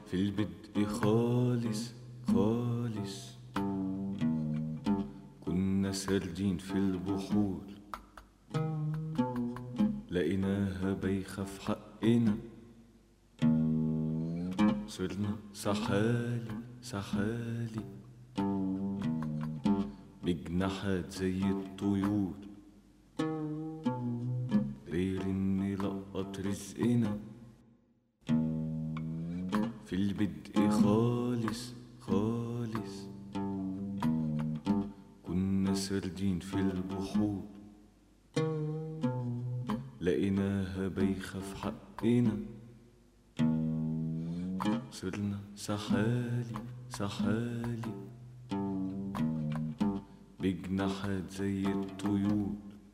في البدء خالص خالص كنا ساردين في البحور لقيناها بايخة في حقنا صرنا سحالي سحالي بجناحات زي الطيور غير اني لقط رزقنا في البدء خالص خالص كنا ساردين في البحور لقيناها بايخة في حقنا صرنا سحالي سحالي بجناحات زي الطيور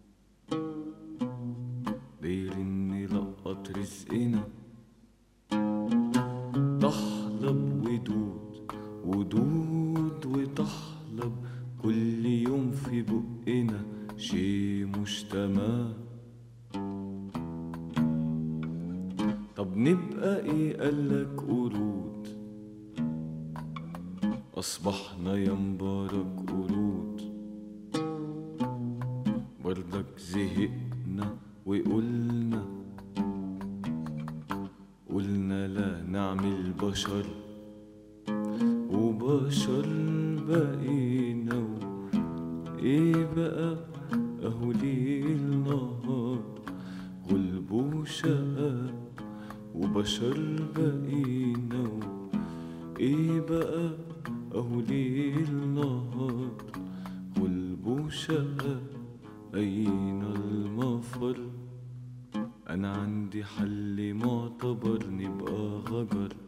غير اني لقط رزقنا تحلب ودود ودود وتحلب كل يوم في بقنا شي مش تمام طب نبقى ايه قالك قرود اصبحنا يا مبارك قرود برضك زهقنا وقلنا قلنا لا نعمل بشر وبشر بقينا ايه بقى اهو ليل نهار غلب وشقى وبشر بقينا ايه بقى اهو ليل نهار غلب وشقى اين المفر انا عندي حل معتبر نبقى غجر